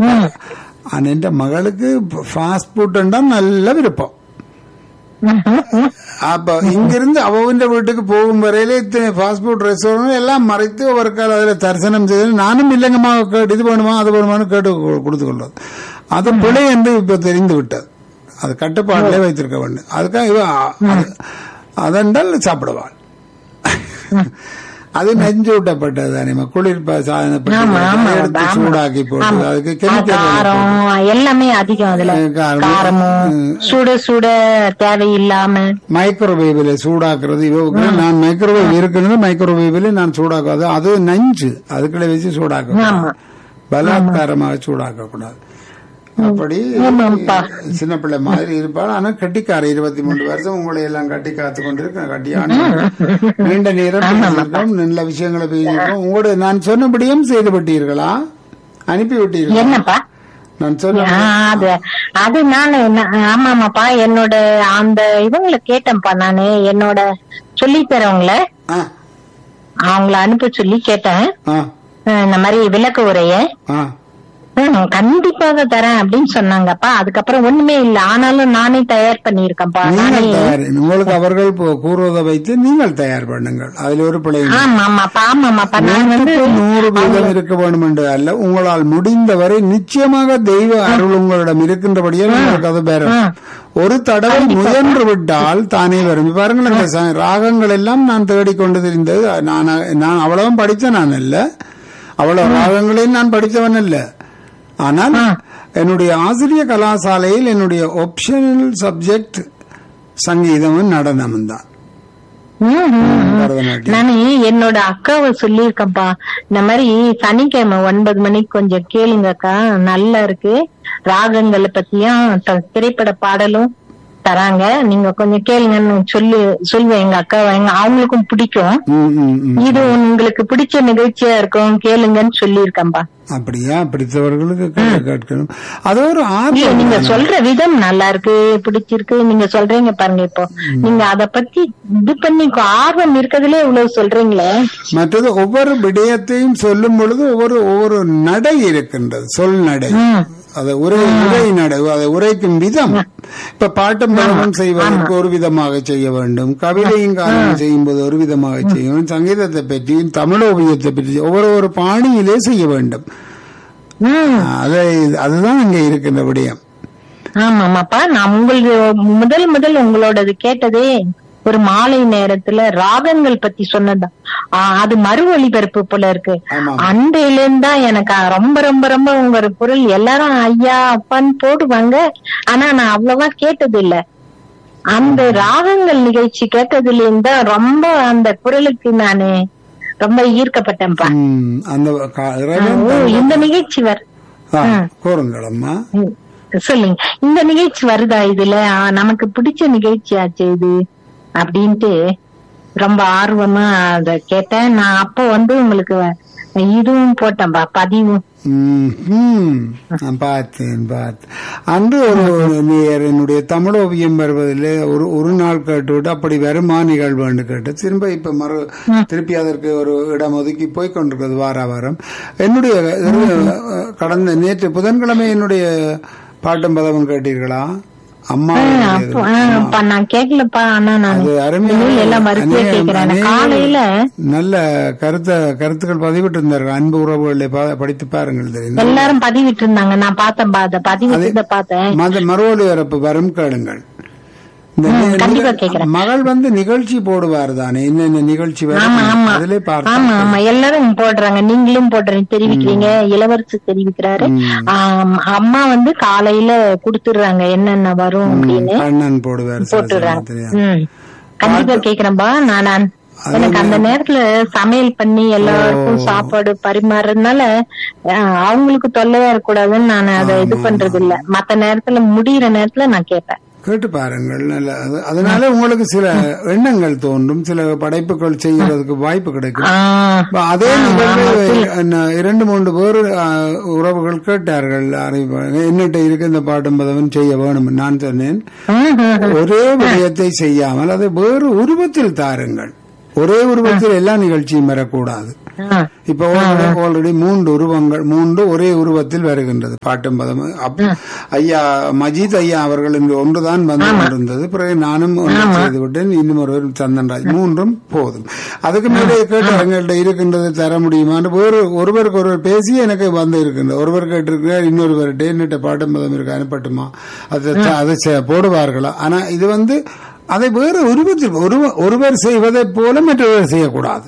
ம். ஆனா என் மகளுக்கு ஃபாஸ்ட் ஃபுட்னா நல்ல விருப்பம் அப்ப இங்கிருந்து அவன் வீட்டுக்கு போகும் வரையில இத்தனை ஃபாஸ்ட் ஃபுட் ரெஸ்டாரண்ட் எல்லாம் மறைத்து ஒரு கால அதுல தரிசனம் செய்து நானும் இல்லைங்கம்மா கேட்டு இது வேணுமா அது வேணுமான்னு கேட்டு கு- கொடுத்து கொள்வது அது பிழை என்று இப்ப தெரிந்து விட்டது அது கட்டுப்பாட்டிலே வைத்திருக்க வேண்டும் அதுக்காக இவ அது- அதென்றால் சாப்பிடுவாள் அது நெஞ்சு ஊட்டப்பட்டது தானே குளிர் ப- சாதனப்பட்டு ஆமா, ஆமா, எடுத்து ஆமா. சூடாக்கி போட்டு ஆமா. அதுக்கு ஆ, கெமிக்கல் காரம் எல்லாமே அதிகம் அதுல அஹ் காரம். காரமும் ம். சுட சுட தேவையில்லாம மைக்ரோவேவ்ல சூடாக்குறது இவருக்கு நான் மைக்ரோவேவ் இருக்குன்னு மைக்ரோவேவ்ல நான் சூடாக்காது அது நஞ்சு அதுக்குள்ள வச்சு சூடாக்க ஆமா. பலாத்காரமாக சூடாக்க கூடாது அப்படி ஆமாப்பா. சின்ன பிள்ளை மாதிரி இருப்பாள் ஆனா கட்டிக்கார இருபத்தி மூணு வருஷம் உங்களை எல்லாம் கட்டி காத்து கொண்டிருக்க கட்டியான நீண்ட நேரம் பேசியிருக்கோம் நல்ல விஷயங்களை பேசியிருக்கோம் உங்களோட நான் சொன்னபடியும் செய்து விட்டீர்களா அனுப்பி விட்டீர்களா என்னப்பா நான் சொன்ன ஆ, அது அது நானு நான் ஆமாமாப்பா என்னோட அந்த இவங்கள கேட்டேன்ப்பா நானு என்னோட சொல்லி தரவங்கள ஆ, அவங்கள அனுப்ப சொல்லி கேட்டேன் ஆ, அஹ் இந்த மாதிரி விளக்கு உரைய ஆ. ஹம், கண்டிப்பாக தரேன் அப்படின்னு சொன்னாங்கப்பா அதுக்கப்புறம் ஒண்ணுமே இல்ல ஆனாலும் நானே தயார் பண்ணிருக்கேன்ப்பா நானே நீங்கள் தயார் உங்களுக்கு அவர்கள் போ- கூறுவதை வைத்து நீங்கள் தயார் பண்ணுங்கள் அதில் ஒரு பிள்ளை இல்லை. ஆமா ஆமாப்பா ஆமாமாப்பா நான் வந்து நூற்றுக்கு நூறு வீதம் இருக்க வேண்டும் என்று அல்ல உங்களால் முடிந்தவரை நிச்சயமாக தெய்வ அருள் உங்களிடம் இருக்கின்றபடியால் உங்களுக்கு அது பெறும் ஒரு தடவை முயன்று விட்டால் தானே வரும் இப்ப பாருங்களேன் இந்த ச- ராகங்கள் எல்லாம் நான் தேடிக்கொண்டு தெரிந்தது நான் நான் அவ்வளவும் படித்த நான் அல்ல அவ்வளவு ராகங்களையும் நான் படித்தவன் அல்ல ஆனால் என்னுடைய ஆசிரிய கலாசாலையில் என்னுடைய ஒப்ஷனல் சப்ஜெக்ட் சங்கீதமும் நடனமும் தான் ஹம், ஹம், ஹம். பரதநாட்டியம் நானு என்னோட அக்காவை சொல்லியிருக்கேன்ப்பா இந்த மாதிரி சனிக்கிழமை ஒன்பது மணிக்கு கொஞ்சம் கேளுங்கக்கா நல்லா இருக்கு ராகங்களை பத்தியும் த- திரைப்பட பாடலும் தராங்க நீங்க கொஞ்சம் கேளுங்கன்னு சொல்லி சொல்லுவேன் எங்க அக்கா எங்க அவங்களுக்கும் பிடிக்கும் ம், ம், ம். இது உங்களுக்கு பிடிச்ச நிகழ்ச்சியா இருக்கும் கேளுங்கன்னு சொல்லியிருக்கேன்பா அப்படியா பிடித்தவர்களுக்கு கே- கேட்கணும் அது ஒரு இல்ல ஆர்வம் நீங்க சொல்ற விதம் நல்லா இருக்கு பிடிச்சிருக்கு நீங்க சொல்றீங்க பாருங்க இப்போ நீங்க அத பத்தி இது பண்ணி ஆர்வம் இருக்கிறதுல இவ்வளவு சொல்றீங்களே மற்றது ஒவ்வொரு விடயத்தையும் சொல்லும் பொழுது ஒவ்வொரு ஒவ்வொரு நடை இருக்கின்றது சொல் நடை ம். அது உரை உரை நடை அதை உரைக்கும் விதம் இப்ப பாட்டும் பழமும் செய்வதற்கு ஒரு விதமாக செய்ய வேண்டும் கவிதையும் காரணம் செய்யும் போது ஒரு விதமாக செய்ய வேண்டும் சங்கீதத்தை பற்றி தமிழ் ஓவியத்தை பற்றி ஒவ்வொரு ஒரு பாணியிலே செய்ய வேண்டும் ம் அதை அதுதான் இங்க இருக்கின்ற விடயம் ஆமாமாப்பா நான் உங்களுக்கு முதல் முதல் உங்களோடது கேட்டதே ஒரு மாலை நேரத்துல ராகங்கள் பத்தி சொன்னதுதான் ஆ, அது மறு ஒளிபரப்பு போல இருக்கு ஆமா. அன்றையில இருந்தா எனக்கு ரொம்ப ரொம்ப ரொம்ப உங்க குரல் எல்லாரும் ஐயா அப்பான்னு போடுவாங்க ஆனா நான் அவ்வளவா கேட்டது இல்ல அந்த ராகங்கள் நிகழ்ச்சி கேட்டதுல இருந்தா ரொம்ப அந்த குரலுக்கு நானு ரொம்ப ஈர்க்கப்பட்டேன்ப்பா ம், அந்த கா- இறைவன் ஓ இந்த நிகழ்ச்சி வர் ஆ, கூறுங்கள் அம்மா ம், சொல்லுங்க இந்த நிகழ்ச்சி வருதா இதுல ஆ, நமக்கு பிடிச்ச நிகழ்ச்சி ஆச்சு இது அப்படின்ட்டு ரொம்ப ஆர்வமா அத கேட்டேன் நான் அப்போ வந்து உங்களுக்கு இதுவும் போட்டேன்பா பதிவும் ம், ம். நான் பார்த்தேன் பார்த்தேன் அன்று ஒரு நேயர் என்னுடைய தமிழ் ஓவியம் வருவதில் ஒரு ஒரு நாள் கேட்டுவிட்டு அப்படி வருமா நிகழ்வுன்னு கேட்டு திரும்ப இப்ப மறு திருப்பி அதற்கு ஒரு இடம் ஒதுக்கி போய் கொண்டிருக்கிறது வார வாரம் என்னுடைய அஹ், கடந்த நேற்று புதன்கிழமை என்னுடைய பாட்டும் பதவும் கேட்டீர்களா அம்மா அப்போ ஆ, அப்பா நான் கேட்கலப்பா ஆனா நான் அது அருமையான- இனிமேல் எல்லாம் வரிசையா அநேக- கேட்கிறேன் அநேக- காலையில நல்ல கருத்த கருத்துக்கள் பதிவிட்டு இருந்தார்கள் அன்பு உறவுகளை பா- படித்து பாருங்கள் தெரியும் எல்லாரும் பதிவிட்டு இருந்தாங்க நான் பார்த்தேன் பா பதிவிட்டு பார்த்தேன் மத மறுவொலி வரப்பு வரும் கேளுங்கள் இந்த நி- கண்டிப்பா நிக- கேக்குறேன். மகள் வந்து நிகழ்ச்சி போடுவார் தானே என்னென்ன நிகழ்ச்சி ஆமா வரும் ஆமா அதிலே ஆமா பார்த்தேன் ஆமா எல்லாரும் போடுறாங்க நீங்களும் போடுறீங்க தெரிவிக்கிறீங்க இளவரசர் தெரிவிக்கிறாரு ஆம், அம்மா வந்து காலையில குடுத்துடுறாங்க என்னென்ன வரும் அப்படின்னு கண்ணன் போடுவார் சில போட்டுடுறாங்க சமயத்துல. ம். கண்டிப்பா கேக்குறேன்பா நான் நான் எனக்கு அந்த நேரத்துல சமையல் பண்ணி எல்லாருக்கும் சாப்பாடு பரிமாறுறதுனால அஹ், அவங்களுக்கு தொல்லையா இருக்கக்கூடாதுன்னு நான் அதை இது பண்றது இல்ல மத்த நேரத்துல முடியிற நேரத்துல நான் கேட்பேன் கேட்டு பாருங்கள் நல்ல அது- அதனால உங்களுக்கு சில எண்ணங்கள் தோன்றும் சில படைப்புகள் செய்யறதுக்கு வாய்ப்பு கிடைக்கும் ஆஹ் அப்ப அதே நிகழ்வு என்ன, இரண்டு மூன்று பேர் ஆ, உறவுகள் கேட்டார்கள் அறிவு- என்னட்ட இருக்கு இந்த பாட்டும் பதவன் செய்ய வேணும் நான் சொன்னேன் ஹம், ஹம். ஒரே விடயத்தை செய்யாமல் அதை வேறு உருவத்தில் தாருங்கள் ஒரே உருவத்தில் எல்லா நிகழ்ச்சியும் வரக்கூடாது ஆ. இப்ப ஆல்ரெடி மூன்று உருவங்கள் மூன்று ஒரே உருவத்தில் வருகின்றது பாட்டும் பதம் அப்- ஐயா மஜீத் ஐயா அவர்கள் இன்று ஒன்றுதான் வந்து கொண்டிருந்தது பிறகு நானும் ஒன்று செய்து விட்டேன் இன்னும் ஒருவர் சந்தன்ராஜ் மூன்றும் போதும் அதுக்கு மேலே கேட்டு எங்கள்கிட்ட இருக்கின்றது தர முடியுமான்னு வேறு ஒருவருக்கு ஒருவர் பேசி எனக்கு வந்து இருக்கின்றது ஒருவர் கேட்டிருக்கிறார் இன்னொருவர்கிட்ட என்னட்ட பாட்டும் பதம் இருக்கு அனுப்பட்டுமா அது அதை செ- போடுவார்களா ஆனா இது வந்து அதை வேறு உருவத்தில் ஒருவர் ஒருவர் செய்வதைப் போல மற்றொருவர் செய்யக்கூடாது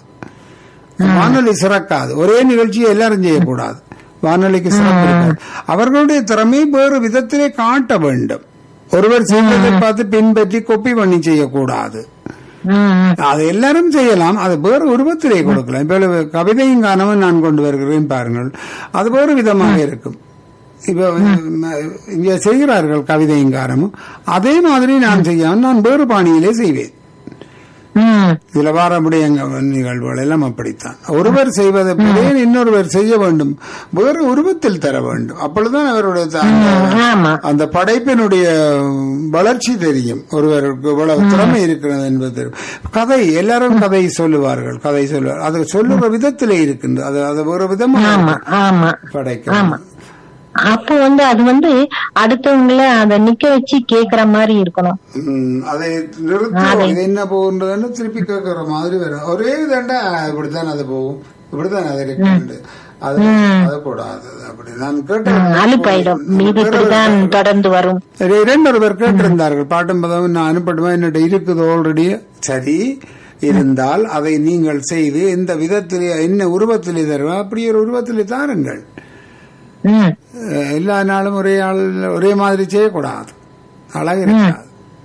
வானொலி சிறக்காது ஒரே நிகழ்ச்சியை எல்லாரும் செய்யக்கூடாது வானொலிக்கு சிறப்பு இருக்காது அவர்களுடைய திறமை வேறு விதத்திலே காட்ட வேண்டும் ஒருவர் செய்வதை பார்த்து பின்பற்றி கொப்பி பண்ணி செய்யக்கூடாது ம், ம். அது எல்லாரும் செய்யலாம் அது வேறு உருவத்திலே கொடுக்கலாம் இப்ப கவிதையும் காணவும் நான் கொண்டு வருகிறேன் பாருங்கள் அது வேறு விதமாக இருக்கும் இப்ப ம, இங்க செய்கிறார்கள் கவிதையும் காரமும் அதே மாதிரி நான் செய்யாமல் நான் வேறு பாணியிலே செய்வேன் ம். இதுல வாரமுடைய நிகழ்வுகள் எல்லாம் அப்படித்தான் ஒருவர் செய்வதை போலே இன்னொருவர் செய்ய வேண்டும் வேறு உருவத்தில் தர வேண்டும் அப்பொழுதுதான் அவருடைய த- அந்த- ஆமா அந்த படைப்பினுடைய வளர்ச்சி தெரியும் ஒருவருக்கு இவ்வளவு திறமை இருக்கிறது என்பது தெரியும். கதை எல்லாரும் கதை சொல்லுவார்கள் கதை சொல்லுவார் அது சொல்லுற விதத்திலே இருக்கின்றது அது அது ஒரு விதமாக ஆமா ஆமா படைக்கும் அப்போ வந்து அது வந்து அடுத்தவங்கள அத நிக்க வச்சு கேக்குற மாதிரி இருக்கணும் ம், அதை நிறுத்துவோம் இது என்ன போகுன்றதுன்னு திருப்பி கேட்கிற மாதிரி வரும் ஒரே இதண்டா இப்படித்தான் அது போகும் இப்படித்தான் அது இருக்கு அது அது கூடாது அது அப்படி நான் கேட்டேன் அலுப்பாயிடும் இது இப்படிதான் தொடர்ந்து வரும் இரண்டு பேர் கேட்டிருந்தார்கள் பாட்டும் பதவும் நான் அனுப்பட்டுமா என்னட்ட இருக்குது ஆல்ரெடி சரி இருந்தால் அதை நீங்கள் செய்து எந்த விதத்திலே என்ன உருவத்திலே தருவா அப்படி ஒரு உருவத்திலே தாருங்கள் ம் அஹ் எல்லா நாளும் ஒரே ஆள் ஒரே மாதிரி செய்யக்கூடாது அழகு இருக்காது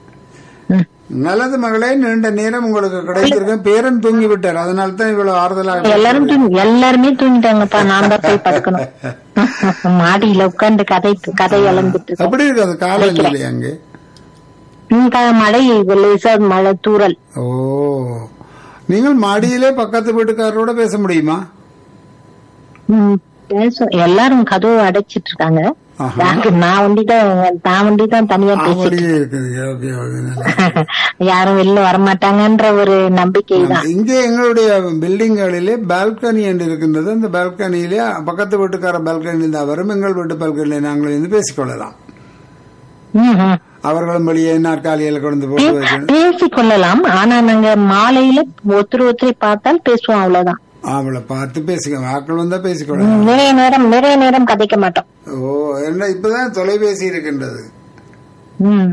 ம். நல்லது மகளே நீண்ட நேரம் உங்களுக்கு கிடைத்திருக்கேன் பேரன் தூங்கி விட்டார் அதனால தான் இவ்வளவு ஆறுதலாக எல்லாரும் தூங்கி எல்லாருமே தூங்கிட்டாங்கப்பா நான் தான் போய் படுக்கணும் மாடியில உட்கார்ந்து கதை கதை இழந்துட்டு இருக்கேன் எப்படி இருக்கு அது காலநிலை அங்கே ம், க- மழை லேசா மழை தூறல் ஓ நீங்கள் மாடியிலே பக்கத்து வீட்டுக்காரரோட பேச முடியுமா ம், பேசும் எல்லாரும் கதவு அடைச்சிட்டு இருக்காங்க ஆஹா. நாங்க- நான் வண்டிதான் நான் வண்டிதான் தனியா பேசிட்டு அப்படியே இருக்குது ஓகே ஓகே நல்லா. யாரும் வெளில வரமாட்டாங்கன்ற ஒரு நம்பிக்கை தான் இங்கே எங்களுடைய பில்டிங்களிலே பால்கனி என்று இருக்கின்றது அந்த பால்கனியிலே பக்கத்து வீட்டுக்கார பால்கனி தான் வரும் எங்கள் வீட்டு பால்கனியிலே நாங்கள் இருந்து பேசிக்கொள்ளலாம் ம், ம். அவர்களும் வெளியே நாற்காலியில் கொண்டு போட்டு வைக்கணும் பேசிக் கொள்ளலாம் ஆனா நாங்க மாலையில ஒருத்தர் ஒருத்தரை பார்த்தால் பேசுவோம் அவ்வளவுதான் அவளை பார்த்து பேசிக்க ஆட்கள் வந்தா பேசிக்கொள்ளலாம் ம், நிறைய நேரம் நிறைய நேரம் கதைக்க மாட்டோம் ஓ என்ன இப்பதான் தொலைபேசி இருக்கின்றது ம்.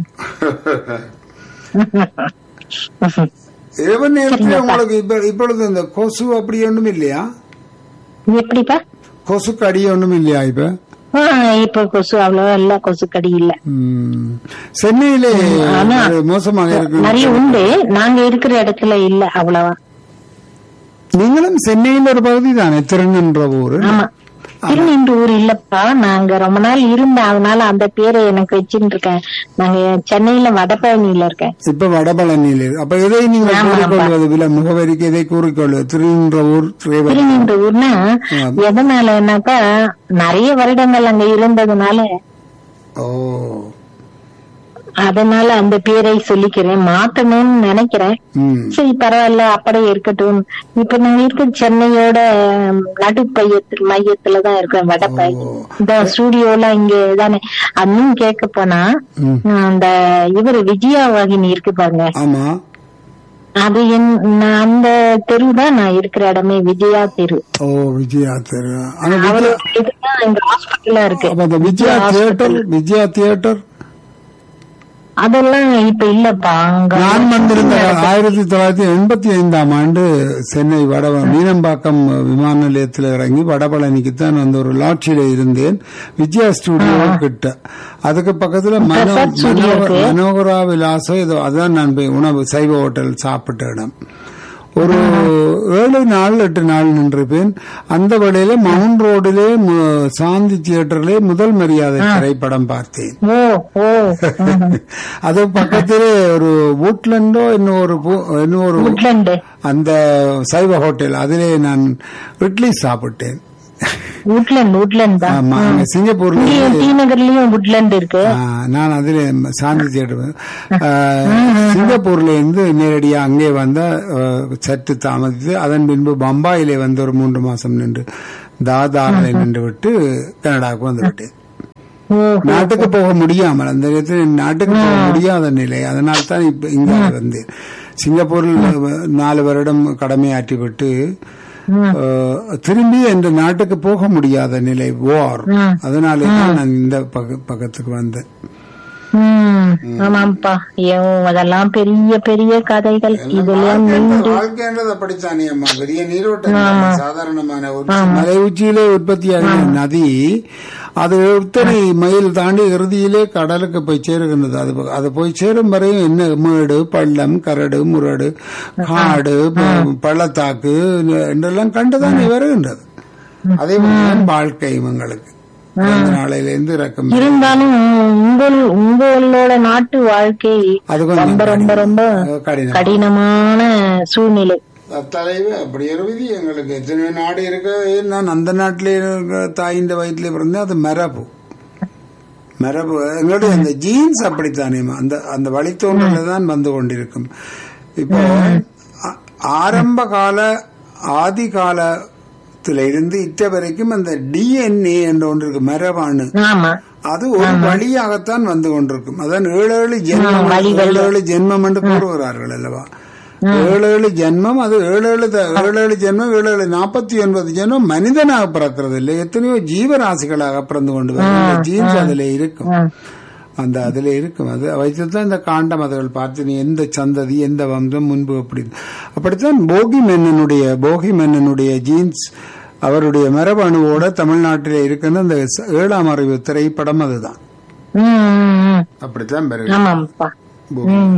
இரவு நேரத்தில் உங்களுக்கு இப்ப இப்பொழுது இந்த கொசு அப்படி ஒன்றும் இல்லையா எப்படிப்பா கொசு கடி ஒன்றும் இல்லையா இப்ப ஆ, இப்ப கொசு அவ்வளவா இல்ல கொசு கடி இல்ல ம். சென்னையிலே ஆனா, ஒரு மோசமாக இருக்கு நிறைய உண்டு நாங்க இருக்கிற இடத்துல இல்ல அவ்வளவா நீங்களும் சென்னையில் ஒரு பகுதி தானே திருநன்ற ஊர் ஆமா திருநென்று ஊர் இல்லப்பா நாங்க ரொம்ப நாள் இருந்தேன் அதனால அந்த பேரை எனக்கு வச்சுட்டு இருக்கேன் நாங்க சென்னையில வடபழனியில இருக்கேன் இப்ப வடபழனியில் இருக்கு. அப்ப எதை நீங்கள் கூறிக்கொள்வது வில முகவரிக்கு எதை கூறிக்கொள்வது திருநின்ற ஊர் திரைவர் திருநென்று ஊர்னா எதனாலனாக்கா நிறைய வருடங்கள் அங்க இருந்ததுனால ஓ அதனால அந்த பேரை சொல்லிக்கிறேன் மாத்தணும்னு நினைக்கிறேன் ம் சரி பரவாயில்ல அப்படியே இருக்கட்டும் இப்ப நான் இருக்க சென்னையோட நடு மையத்துல மையத்துலதான் இருக்கேன் வடப்பை இந்த ஸ்டூடியோல இங்க தானே அன்னும் கேட்க போனா ம். அந்த இவரு விஜயா வாகினி இருக்கு பாருங்க ஆமா அது என் நான் அந்த தெரு தான் நான் இருக்கிற இடமே விஜயா தெரு ஓ விஜயா தெரு அந்த அவரு விஜயா இதுதான் எங்க ஹாஸ்பிட்டல்ல இருக்கு அப்ப அந்த விஜயா தியேட்டர் விஜயா தியேட்டர் அதெல்லாம் இப்ப இல்லப்பா அங்க நான் வந்திருந்த ஆயிரத்தி தொள்ளாயிரத்தி எண்பத்தி ஐந்தாம் ஆண்டு சென்னை வட மீனம்பாக்கம் விமான நிலையத்தில் இறங்கி வடபழனிக்கு தான் அந்த ஒரு லாட்சியில இருந்தேன் விஜயா ஸ்டுடியோ கிட்ட அதுக்கு பக்கத்துல மனோ பிரசாத் studio மனோகர- இருக்கு. மனோகரா விலாசம் ஏதோ அதான் நான் போய் உணவு சைவ ஹோட்டல் சாப்பிட்ட இடம் ஒரு ஏழு நாள் எட்டு நாள் நின்றிருப்பேன் அந்த வழியில மவுண்ட் ரோடிலே மு- சாந்தி தியேட்டர்லே முதல் மரியாதை திரைப்படம் பார்த்தேன் ஓ ஓ அது பக்கத்திலே ஒரு வூட்லண்டோ இன்னும் ஒரு பூ- இன்னும் ஒரு உட்லண்டு அந்த சைவ ஹோட்டல் அதிலே நான் இட்லி சாப்பிட்டேன் உட்லண்ட் உட்லண்ட் தான் ஆமா அங்க சிங்கப்பூர்ல இங்கேயும் டி நகர்லயும் உட்லண்ட் இருக்கு ஆ, நான் அதுல சாந்தி தேடுவேன் ஆ, சிங்கப்பூர்ல இருந்து நேரடியா அங்கே வந்த ஆ, சற்று தாமதித்து அதன் பின்பு பம்பாயிலே வந்து ஒரு மூன்று மாசம் நின்று தாதாரில் நின்று விட்டு கனடாவுக்கு வந்து விட்டேன் ஓ நாட்டுக்கு போக முடியாமல் அந்த நேரத்தில் நாட்டுக்கு போக முடியாத நிலை அதனால தான் இப்ப இங்க வந்தேன் சிங்கப்பூரில் நாலு வருடம் கடமையாற்றி விட்டு அஹ், திரும்பி இந்த நாட்டுக்கு போக முடியாத நிலை வார் அதனாலே தான் நான் இந்த பக்க- பக்கத்துக்கு வந்தேன் ம் ஆமாப்பா ஐயோ அதெல்லாம் பெரிய பெரிய கதைகள் இதெல்லாம் நீண்டு வாழ்க்கைன்றது அப்படித்தானே அம்மா பெரிய நீரோட்டம் சாதாரணமான ஒரு மலை உச்சியிலே உற்பத்தியாகிற நதி அது இத்தனை மைல் தாண்டி இறுதியிலே கடலுக்கு போய் சேருகின்றது அது அது போய் சேரும் வரையும் என்ன மேடு பள்ளம் கரடு முரடு காடு ப- பள்ளத்தாக்கு என்றெல்லாம் கண்டுதான் வருகின்றது அதே போலதான் வாழ்க்கை இவங்களுக்கு பிறந்த நாளையிலிருந்து இறக்கும் வரை. இருந்தாலும் உங்கள் உங்களோட நாட்டு வாழ்க்கை அது கொஞ்சம் ரொம்ப ரொம்ப ரொம்ப கடினம் கடினமான சூழ்நிலை தலைவு அப்படி ஒரு விதி எங்களுக்கு எத்தனை நாடு இருக்க நான் அந்த நாட்டிலே இருக்க தாயின் வயிற்றுல பிறந்தேன் அது மரபு மரபு எங்களுடைய அந்த ஜீன்ஸ் அப்படித்தானேமா அந்த அந்த வழித்தோன்றல தான் வந்து கொண்டிருக்கும் இப்போ ஆ- ஆரம்ப கால ஆதி காலத்துல இருந்து இட்ட வரைக்கும் அந்த டிஎன்ஏ என்ற ஒன்று இருக்கு மரபாணு ஆமா அது ஒரு வழியாகத்தான் வந்து கொண்டிருக்கும் அதான் ஏழு ஏழு ஜென்மம் ஏழு ஏழு ஜென்மம் என்று கூறுகிறார்கள் அல்லவா ஏழு ஏழு ஜென்மம் அது ஏழு ஏழு த- ஏழு ஏழு ஜென்மம் ஏழு ஏழு நாற்பத்தி ஒன்பது ஜென்மம் மனிதனாக பிறக்கிறது இல்லை எத்தனையோ ஜீவராசிகளாக பிறந்து கொண்டு வரும் ஜீன்ஸ் அதுல இருக்கும் அந்த அதுல இருக்கும் அது வைத்துதான் இந்த காண்டம் அதுகள் பார்த்து நீ எந்த சந்ததி எந்த வம்சம் முன்பு அப்படி அப்படித்தான் போகி மன்னனுடைய போகி மன்னனுடைய ஜீன்ஸ் அவருடைய மரபணுவோட தமிழ்நாட்டிலே இருக்கின்ற அந்த ச- ஏழாம் அறிவு திரைப்படம் அதுதான் ம், ம், ம். அப்படித்தான் பிறகு ஆமாப்பா போகி. ம்.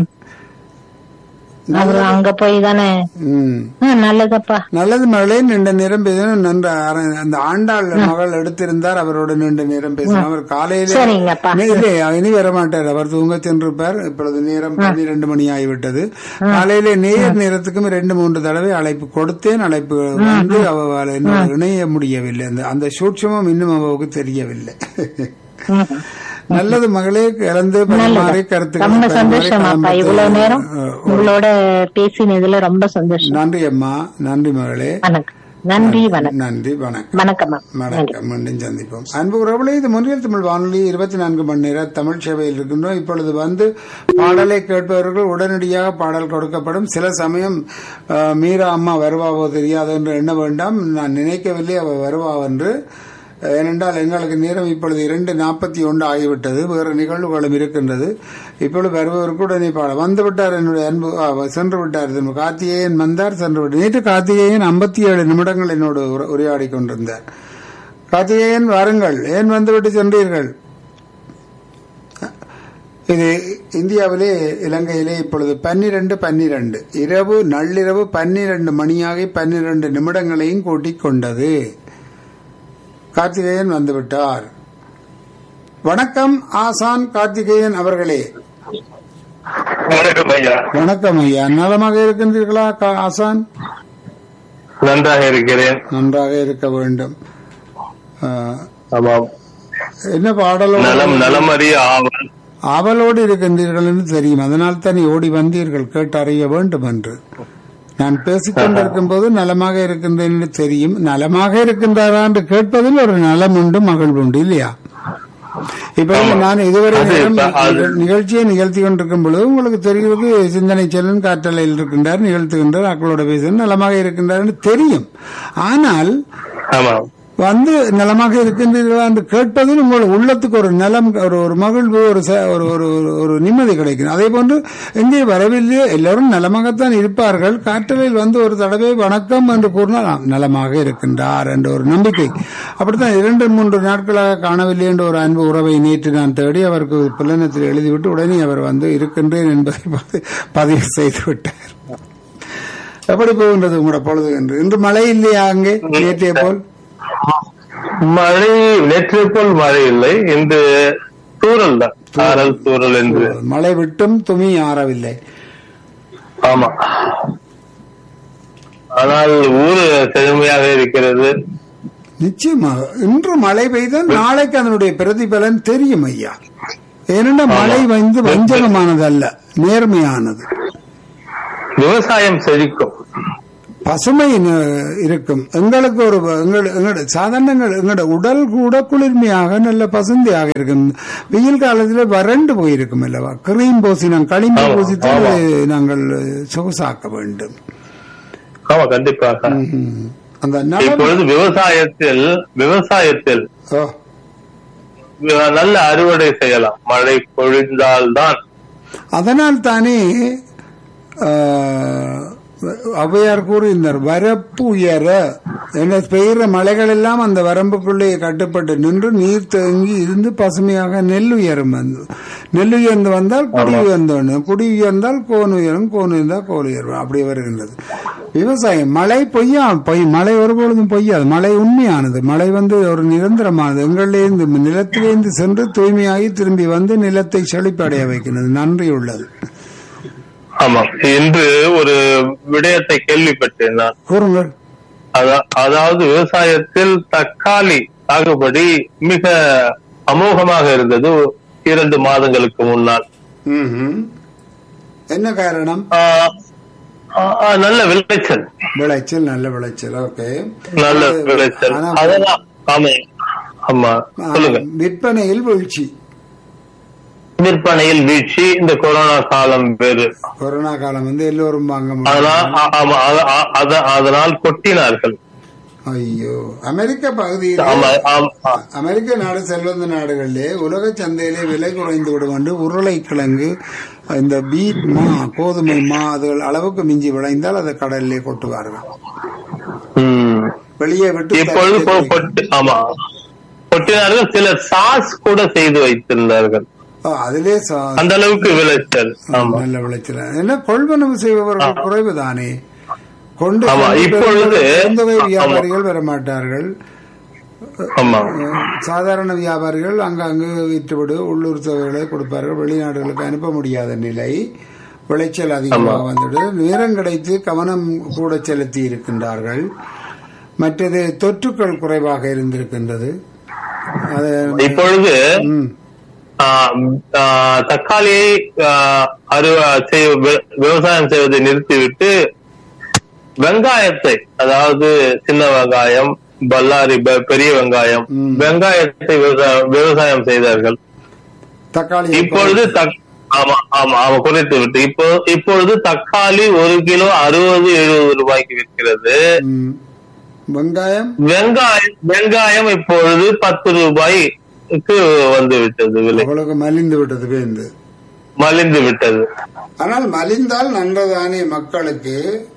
அவரு அங்க போய் தானே ம். ஆ, நல்லதப்பா நல்லது மகளே நீண்ட நேரம் பேசணும் நன்ற அர- அந்த ஆண்டாள் மகள் எடுத்திருந்தார் அவரோட நீண்ட நேரம் பேசணும் அவர் காலையிலே சரிங்கப்பா நே- இல்லை இனி வரமாட்டார் அவர் தூங்க சென்றிருப்பார் இப்பொழுது நேரம் பன்னிரண்டு மணி ஆகிவிட்டது காலையிலே நேர் நேரத்துக்கும் ரெண்டு மூன்று தடவை அழைப்பு கொடுத்தேன் அழைப்பு வந்து அவள் என்னோட இணைய முடியவில்லை அந்த அந்த சூட்சமும் இன்னும் அவளுக்கு தெரியவில்லை ம். நல்லது மகளே கலந்து பரிமாறி கருத்துக்களை ரொம்ப பரிமாறி சந்தோஷமாப்பா கலந்து- இவ்வளவு நேரம் அஹ், உங்களோட பேசினதுல ரொம்ப சந்தோஷம் நன்றி அம்மா நன்றி மகளே வணக்கம் நன்றி வணக்கம் நன்றி வணக்கம் வணக்கம்மா வணக்கம் மீண்டும் சந்திப்போம் அன்பு உறவுகளே இது முன்னில் தமிழ் வானொலி இருபத்தி நான்கு மணி நேர தமிழ் சேவையில் இருக்கின்றோம் இப்பொழுது வந்து பாடலை கேட்பவர்கள் உடனடியாக பாடல் கொடுக்கப்படும் சில சமயம் அஹ், மீரா அம்மா வருவாவோ தெரியாது என்று எண்ண வேண்டாம் நான் நினைக்கவில்லை அவ வருவா என்று ஏனென்றால் எங்களுக்கு நேரம் இப்பொழுது இரண்டு நாற்பத்தி ஒன்று ஆகிவிட்டது வேறு நிகழ்வுகளும் இருக்கின்றது இப்பொழுது வருபவருக்கு உடனே பாட வந்து விட்டார் என்னுடைய அன்பு ஆ, சென்று விட்டார் திரும்ப. கார்த்திகேயன் வந்தார் சென்று விட்டார் நேற்று கார்த்திகேயன் ஐம்பத்தி ஏழு நிமிடங்கள் என்னோடு உர- உரையாடிக் கொண்டிருந்தார் கார்த்திகேயன் வாருங்கள் ஏன் வந்துவிட்டு சென்றீர்கள் இது இந்தியாவிலே இலங்கையிலே இப்பொழுது பன்னிரண்டு பன்னிரண்டு இரவு நள்ளிரவு பன்னிரண்டு மணியாகி பன்னிரண்டு நிமிடங்களையும் கூட்டிக் கொண்டது கார்த்திகேயன் வந்துவிட்டார் வணக்கம் ஆசான் கார்த்திகேயன் அவர்களே வணக்கம் ஐயா வணக்கம் ஐயா நலமாக இருக்கின்றீர்களா கா- ஆசான் நன்றாக இருக்கிறேன் நன்றாக இருக்க வேண்டும் ஆ, ஆமாம் என்ன பாடலோ நலம் நலமறிய ஆவல் ஆவலோடு இருக்கின்றீர்கள் என்று தெரியும் அதனால் தான் ஓடி வந்தீர்கள் கேட்டு அறிய வேண்டும் என்று நான் பேசிக் கொண்டிருக்கும் போது நலமாக இருக்கின்றேன் என்று தெரியும் நலமாக இருக்கின்றாரா என்று கேட்பதில் ஒரு நலம் உண்டு மகிழ்வு உண்டு இல்லையா இப்ப நான் இதுவரை அது நேரம் இப்ப அது- நிகழ்- நிகழ்ச்சியை நிகழ்த்தி கொண்டிருக்கும் பொழுது உங்களுக்கு தெரிகிறது சிந்தனை செல்வன் காற்றலையில் இருக்கின்றார் நிகழ்த்துகின்றார் மக்களோட பேசுகிறார் நலமாக இருக்கின்றார் என்று தெரியும் ஆனால் ஆமாம் வந்து நலமாக இருக்கின்றீர்களா என்று கேட்பதில் உங்கள் உள்ளத்துக்கு ஒரு நலம் ஒரு ஒரு மகிழ்வு ஒரு ச- ஒரு ஒரு ஒரு- ஒரு நிம்மதி கிடைக்கும் அதே போன்று எங்கே வரவில்லையோ எல்லாரும் நலமாகத்தான் இருப்பார்கள் காற்றலில் வந்து ஒரு தடவை வணக்கம் என்று கூறினால் ஆம், நலமாக இருக்கின்றார் என்ற ஒரு நம்பிக்கை அப்படித்தான் இரண்டு மூன்று நாட்களாக காணவில்லை என்ற ஒரு அன்பு உறவை நேற்று நான் தேடி அவருக்கு புலனத்தில் எழுதிவிட்டு உடனே அவர் வந்து இருக்கின்றேன் என்பதை பதி- பதிவு செய்து விட்டார் எப்படி போகின்றது உங்களோட பொழுது என்று இன்று மழை இல்லையா அங்கே நேற்றைய போல் மழை நேற்று போல் மழை இல்லை இன்று தூரல் தான் சாரல் தூரல் என்று மழை விட்டும் துமி ஆறவில்லை ஆமா ஆனால் ஊர் செழுமையாக இருக்கிறது நிச்சயமாக இன்று மழை பெய்தால் நாளைக்கு அதனுடைய பிரதிபலன் தெரியும் ஐயா ஏனென்றா மழை வந்து வஞ்சகமானது அல்ல நேர்மையானது விவசாயம் செழிக்கும் பசுமை ந- இருக்கும் எங்களுக்கு ஒரு எங்களோட எங்களோட சாதாரண எங்களோட- எங்களோட உடல் கூட குளிர்மையாக நல்ல பசுந்தையாக இருக்கும் வெயில் காலத்துல வறண்டு போயிருக்கும் அல்லவா கிரீம் பூசினம் களிம்பு ஆமா, பூசித்து ஆமா. நாங்கள் சொகுசாக்க வேண்டும் ஆமா கண்டிப்பாக ம். அந்த நலம் இப்பொழுது விவசாயத்தில் விவசாயத்தில் ஓ, வி- நல்ல அறுவடை செய்யலாம் மழை பொழிந்தால்தான் அதனால் தானே ஆ, ஔவையார் கூறியிருந்தார் வரப்பு உயர என்ன பெய்கிற மலைகள் எல்லாம் அந்த வரம்புக்குள்ளே கட்டுப்பட்டு நின்று நீர் தேங்கி இருந்து பசுமையாக நெல் உயரும் வந்து நெல் உயர்ந்து வந்தால் குடி உயர்ந்தோன்னு குடி உயர்ந்தால் கோன் உயரும் கோன் உயர்ந்தால் கோல் உயரும் அப்படி வருகின்றது விவசாயம் மழை பொய்யா பொய் மழை ஒருபொழுதும் பொய்யாது மழை உண்மையானது மழை வந்து ஒரு நிரந்தரமானது எங்களிலேருந்து நிலத்திலேருந்து சென்று தூய்மையாகி திரும்பி வந்து நிலத்தை செழிப்படைய வைக்கிறது நன்றி உள்ளது ஆமா இன்று ஒரு விடயத்தை கேள்விப்பட்டேன் நான் கூறுங்கள் அதா- அதாவது விவசாயத்தில் தக்காளி சாகுபடி மிக அமோகமாக இருந்தது இரண்டு மாதங்களுக்கு முன்னால் ம்ஹும். என்ன காரணம் ஆஹ் ஆஹ் நல்ல விளைச்சல் விளைச்சல் நல்ல விளைச்சல் ஓகே நல்ல விளைச்சல் ஆனா, அதெல்லாம் ஆமா ஆமா சொல்லுங்க ஆ, விற்பனையில் வீழ்ச்சி விற்பனையில் வீழ்ச்சி இந்த கொரோனா காலம் வேறு கொரோனா காலம் வந்து எல்லோரும் வாங்க அதனால் முடியும் ஆ- ஆமா அத- அ- அத- அதனால் கொட்டினார்கள் ஐயோ அமெரிக்க பகுதியில் ஆமா ஆமா அமெரிக்க நாடு செல்வந்த நாடுகளிலே உலக சந்தையிலே விலை குறைந்து விடும் என்று உருளைக்கிழங்கு இந்த பீட் மா கோதுமை மா அதுகள் அளவுக்கு மிஞ்சி விளைந்தால் அதை கடலிலே கொட்டுவார்கள் ம். வெளியே விட்டு இப்பொழுது கொ- கொட்டு ஆமா கொட்டினார்கள் சிலர் சாஸ் கூட செய்து வைத்திருந்தார்கள் ஆ, அதிலே சா- அந்த அளவுக்கு விளைச்சல் ஆமா நல்ல விளைச்சல் என்ன கொள்வனவு செய்பவர்கள் குறைவுதானே கொண்டு ஆமா, சென்று இப்பொழுது- பெருந்தொகை ஆமா. வியாபாரிகள் வர மாட்டார்கள் ஆமா அஹ், சாதாரண வியாபாரிகள் அங்கங்கு விற்றுவிடு உள்ளூர் தொகைகளை கொடுப்பார்கள் வெளிநாடுகளுக்கு அனுப்ப முடியாத நிலை விளைச்சல் அதிகமாக வந்துடு நேரம் கிடைத்து கவனம் கூட செலுத்தி இருக்கின்றார்கள் மற்றது தொற்றுக்கள் குறைவாக இருந்திருக்கின்றது அது இப்பொழுது ம், ஆ, ஆ, தக்காளியை ஆ, அறுவ செய்ய- வி- விவசாயம் செய்வதை நிறுத்திவிட்டு வெங்காயத்தை அதாவது சின்ன வெங்காயம் பல்லாரி பெ- பெரிய வெங்காயம் ம். வெங்காயத்தை விவசாயம் விவசாயம் செய்தார்கள் தக்காளி இப்பொழுது தக்- ஆமா ஆமா ஆமா குறைத்து விட்டு இப்போ இப்பொழுது தக்காளி ஒரு கிலோ அறுபது எழுபது ரூபாய்க்கு விற்கிறது ம். வெங்காயம் வெங்காயம் வெங்காயம் இப்பொழுது பத்து ரூபாய்க்கு வந்து விட்டது விலை அவ்வளவு மலிந்து விட்டது வேந்து மலிந்து விட்டது ஆனால் மலிந்தால் நன்றதானே மக்களுக்கு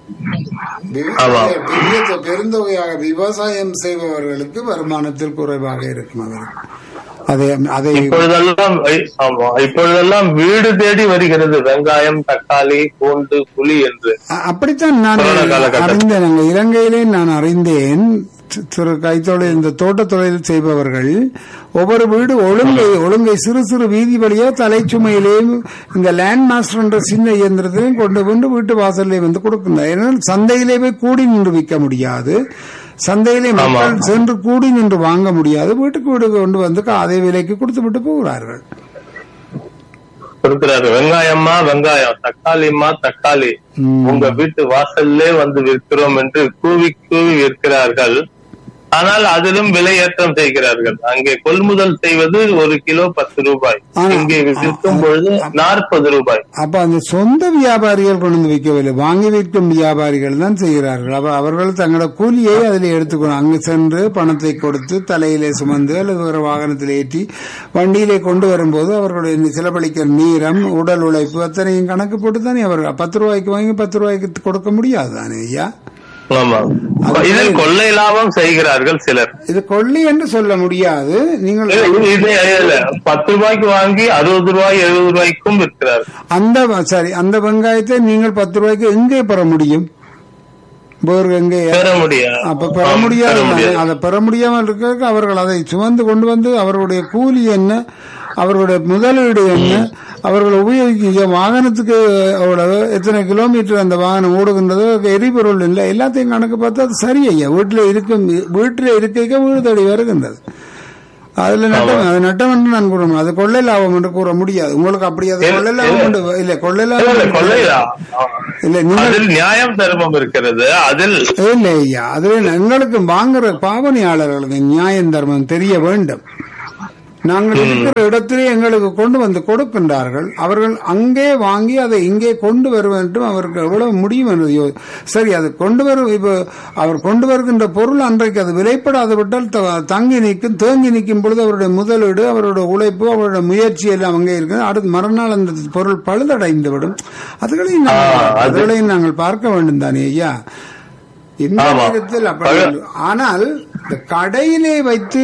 ஆமா. விவசாய- பெரிய தொ- பெருந்தொகையாக விவசாயம் செய்பவர்களுக்கு வருமானத்தில் குறைவாக இருக்கும் அவருக்கு அதை அதை இப்பொழுதெல்லாம் ஐ- ஆமா இப்பொழுதெல்லாம் வீடு தேடி வருகிறது வெங்காயம் தக்காளி பூண்டு புளி என்று அ- அப்படித்தான் நான் கொரோனா காலகட்டம். அறிந்தேன் அங்க இலங்கையிலே நான் அறிந்தேன் சி- சிறு கைத்தொழில் இந்த தோட்ட தொழில் செய்பவர்கள் ஒவ்வொரு வீடு ஒழுங்கை ஒழுங்கை சிறு சிறு வீதி வழியா தலைச்சுமையிலேயும் இந்த லேண்ட் மாஸ்டர் என்ற சின்ன இயந்திரத்தையும் கொண்டு கொண்டு வீட்டு வாசல்லே வந்து கொடுக்கின்றனர் ஏன்னால் சந்தையிலே போய் கூடி நின்று விற்க முடியாது சந்தையிலே மக்கள் சென்று கூடி நின்று வாங்க முடியாது வீட்டுக்கு வீடு கொண்டு வந்து அதே விலைக்கு கொடுத்து விட்டு போகிறார்கள் கொடுக்கிறாரு வெங்காயம்மா வெங்காயம் தக்காளிம்மா தக்காளி ம். உங்க வீட்டு வாசல்லே வந்து விற்கிறோம் என்று கூவி கூவி விற்கிறார்கள் ஆனால் அதிலும் விலை ஏற்றம் செய்கிறார்கள் அங்கே கொள்முதல் செய்வது ஒரு கிலோ பத்து ரூபாய் ஆனா, இங்கே விற்கும் பொழுது நாற்பது ரூபாய் அப்ப அந்த சொந்த வியாபாரிகள் கொண்டு வந்து விற்கவில்லை வாங்கி விற்கும் வியாபாரிகள் தான் செய்கிறார்கள் அப்ப அவர்கள் தங்களோட கூலியை அதில் எடுத்துக்கணும் அங்கு சென்று பணத்தை கொடுத்து தலையிலே சுமந்து அல்லது ஒரு வாகனத்தில் ஏற்றி வண்டியிலே கொண்டு வரும்போது அவர்களுடைய செலவழிக்கிற நீரம் உடல் உழைப்பு அத்தனையும் கணக்கு போட்டு தானே அவர்கள் பத்து ரூபாய்க்கு வாங்கி பத்து ரூபாய்க்கு கொடுக்க முடியாது தானே ஐயா ஆமா இதில் கொள்ளை லாபம் செய்கிறார்கள் சிலர் இது கொள்ளி என்று சொல்ல முடியாது நீங்கள் இது- இது இல்ல, பத்து ரூபாய்க்கு வாங்கி அறுபது ரூபாய் எழுபது ரூபாய்க்கும் விற்கிறார் அந்த சரி அந்த வெங்காயத்தை நீங்கள் பத்து ரூபாய்க்கு எங்கே பெற முடியும் வேறு எங்கே பெற முடியாது அப்ப பெற ஆம், முடியாது பெற முடியாது. அதை பெற முடியாமல் இருக்க அவர்கள் அதை சுமந்து கொண்டு வந்து அவர்களுடைய கூலி என்ன அவர்களுடைய முதலீடு என்ன அவர்கள் உபயோகிக்க வாகனத்துக்கு அவ்வளவு எத்தனை கிலோமீட்டர் அந்த வாகனம் ஓடுகின்றதோ எரிபொருள் இல்லை எல்லாத்தையும் கணக்கு பார்த்தா அது சரி ஐயா வீட்டில் இருக்கும் வீட்டில் இருக்க வீடு தேடி வருகின்றது அதுல நட்டம் அது நட்டம் என்று நான் கூற முடியும் அது கொள்ளை லாபம் என்று கூற முடியாது உங்களுக்கு அப்படி அது இல்ல, கொள்ளை லாபம் என்று இல்ல கொள்ளை இல்ல, இல்ல, லாபம் கொள்ளையா இல்ல நீங்கள் அதில் நியாயம் தர்மம் இருக்கிறது அதில் இல்லை ஐயா அதுல எங்களுக்கு வாங்குற பாவனையாளர்களுக்கு நியாயம் தர்மம் தெரிய வேண்டும் நாங்கள் இருக்கிற இடத்திலே எங்களுக்கு கொண்டு வந்து கொடுக்கின்றார்கள் அவர்கள் அங்கே வாங்கி அதை இங்கே கொண்டு வர வேண்டும் அவருக்கு எவ்வளவு முடியும் என்று யோ- சரி அது கொண்டு வரும் இப்போ அவர் கொண்டு வருகின்ற பொருள் அன்றைக்கு அது விலைப்படாது விட்டால் த- தங்கி நிற்கும் தேங்கி நிற்கும் பொழுது அவருடைய முதலீடு அவருடைய உழைப்பு அவருடைய முயற்சி எல்லாம் அங்கே இருக்குது அடுத்து மறுநாள் அந்த பொருள் பழுதடைந்து விடும் அதுகளையும் நாங்கள் ஆ, அது- அதுகளையும் நாங்கள் பார்க்க வேண்டும் தானே ஐயா இந்த ஆமா. நேரத்தில் அப்படி பழ- இல்லை. ஆனால் இந்த கடையிலே வைத்து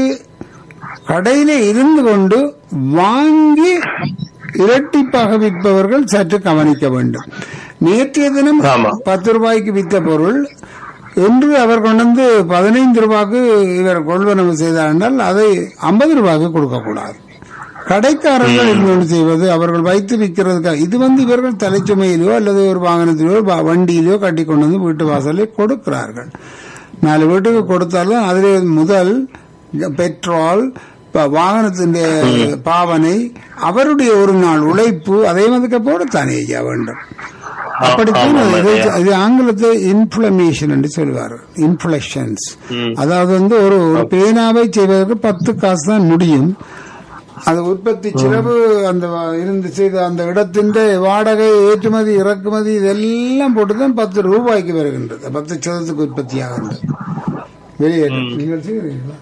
கடையிலே இருந்து கொண்டு வாங்கி இரட்டிப்பாக விற்பவர்கள் சற்று கவனிக்க வேண்டும் நேற்றைய தினம் ஆமா. பத்து ரூபாய்க்கு வித்த பொருள் என்று அவர் கொண்டு வந்து பதினைந்து ரூபாய்க்கு இவர் கொள்வனவு செய்தார் என்றால் அதை ஐம்பது ரூபாய்க்கு கொடுக்கக்கூடாது கடைக்காரர்கள் இன்னொன்று செய்வது அவர்கள் வைத்து விற்கிறதுக்காக இது வந்து இவர்கள் தலைச்சுமையிலோ அல்லது ஒரு வாகனத்திலோ வ- வண்டியிலோ கட்டி கொண்டு வந்து வீட்டு வாசலில் கொடுக்கிறார்கள் நாலு வீட்டுக்கு கொடுத்தாலும் அதிலே முதல் பெட்ரோல் ப- வாகனத்தின் பாவனை அவருடைய ஒரு நாள் உழைப்பு அதே மாதிரி போடத்தானே ஐயா வேண்டும் அப்படித்தான் ஆமா, இது ஆமா. இது ஆங்கிலத்தை இன்ஃபுளமேஷன் என்று சொல்வார் இன்ஃபுளஷன்ஸ் ம். அதாவது வந்து ஒரு ஒரு பேனாவை செய்வதற்கு பத்து காசு தான் முடியும் அது உற்பத்தி செலவு அந்த வ- இருந்து செய்த அந்த இடத்தின் வாடகை ஏற்றுமதி இறக்குமதி இதெல்லாம் போட்டுதான் பத்து ரூபாய்க்கு வருகின்றது பத்து சதத்துக்கு உற்பத்தி ஆகின்றது வெளியேற்றம் நீங்கள் செய்கிறீங்களா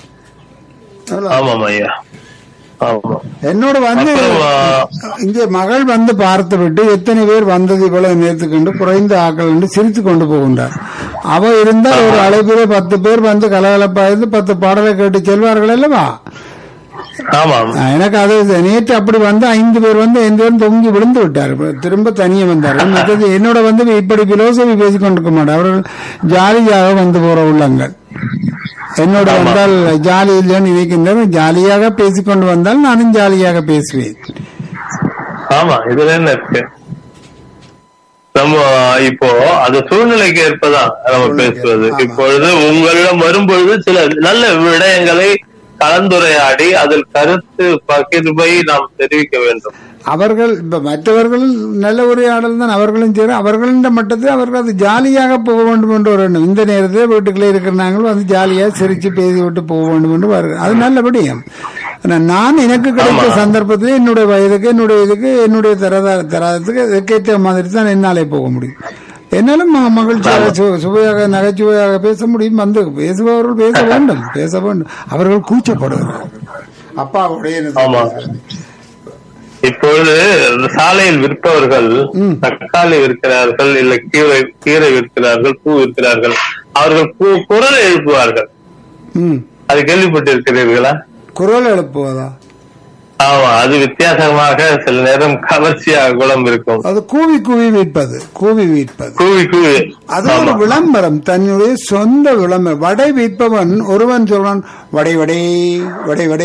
அவ்வளவு. ஆமாம் ஐயா ஆமா என்னோட வந்து அப்புறம், இங்கே மகள் வந்து பார்த்து விட்டு எத்தனை பேர் வந்தது இவ்வளவு நேர்த்துக்கொண்டு குறைந்த ஆக்கள் என்று சிரித்து கொண்டு போகின்றார் அவ இருந்தால் ஒரு அழைப்பிலே பத்து பேர் வந்து கலகலப்பா இருந்து பத்து பாடலை கேட்டு செல்வார்கள் அல்லவா ஆமாம் ஆஹ் எனக்கு அது நேற்று அப்படி வந்து ஐந்து பேர் வந்து ஐந்து பேரும் தொங்கி விழுந்து விட்டார் இப்ப திரும்ப தனியே வந்தார்கள் மற்றது என்னோட வந்து இப்படி பிலோசபி பேசிக் கொண்டிருக்க மாட்டார் அவர்கள் ஜாலியாக வந்து போற உள்ளங்கள் என்னோட வந்தால் ஜாலி இல்லைன்னு நினைக்கின்றனர் ஜாலியாக பேசிக்கொண்டு வந்தால் நானும் ஜாலியாக பேசுவேன் ஆமா இதுல என்ன இருக்கு நம்ம இப்போ அது சூழ்நிலைக்கு ஏற்பதான் நம்ம பேசுவது ஆமா. இப்பொழுது உங்களிடம் வரும்பொழுது சில நல்ல விடயங்களை கலந்துரையாடி அதில் கருத்து பகிர்வை நாம் தெரிவிக்க வேண்டும் அவர்கள் இப்ப மற்றவர்கள் நல்ல உரையாடல் தான் அவர்களும் சரி அவர்களின் மட்டத்தில் அவர்கள் அது ஜாலியாக போக வேண்டும் என்று ஒரு எண்ணம் இந்த நேரத்தில் வீட்டுக்குள்ளே இருக்கிற நாங்களும் வந்து ஜாலியாக சிரிச்சு பேசி விட்டு போக வேண்டும் என்று வருகிறோம் அது நல்லபடியும் ஆனா நான் எனக்கு கிடைத்த சந்தர்ப்பத்தில் என்னுடைய வயதுக்கு என்னுடைய இதுக்கு என்னுடைய தரதா தராதத்துக்கு இதுக்கேற்ற மாதிரி தான் என்னாலே போக முடியும் என்னாலும் ம- மகிழ்ச்சியாக சு- சுவையாக நகைச்சுவையாக பேச முடியும் வந்து பேசுபவர்கள் பேச வேண்டும் பேச வேண்டும் அவர்கள் கூச்சப்படுகிறார்கள் அப்பாவுடைய ஆமா. இப்பொழுது சாலையில் விற்பவர்கள் ம். தக்காளி விற்கிறார்கள் இல்ல கீரை கீரை விற்கிறார்கள் பூ விற்கிறார்கள் அவர்கள் பூ- குரல் எழுப்புவார்கள் ம் அது கேள்விப்பட்டிருக்கிறீர்களா குரல் எழுப்புவதா ஆமா அது வித்தியாசமாக சில நேரம் கவர்ச்சியாக குளம் இருக்கும் அது கூவி கூவி விற்பது கூவி விற்பது கூவி கூவி அது ஒரு விளம்பரம் தன்னுடைய சொந்த விளம்பரம் வடை விற்பவன் ஒருவன் சொல்றான் வடை வடை வடை வடை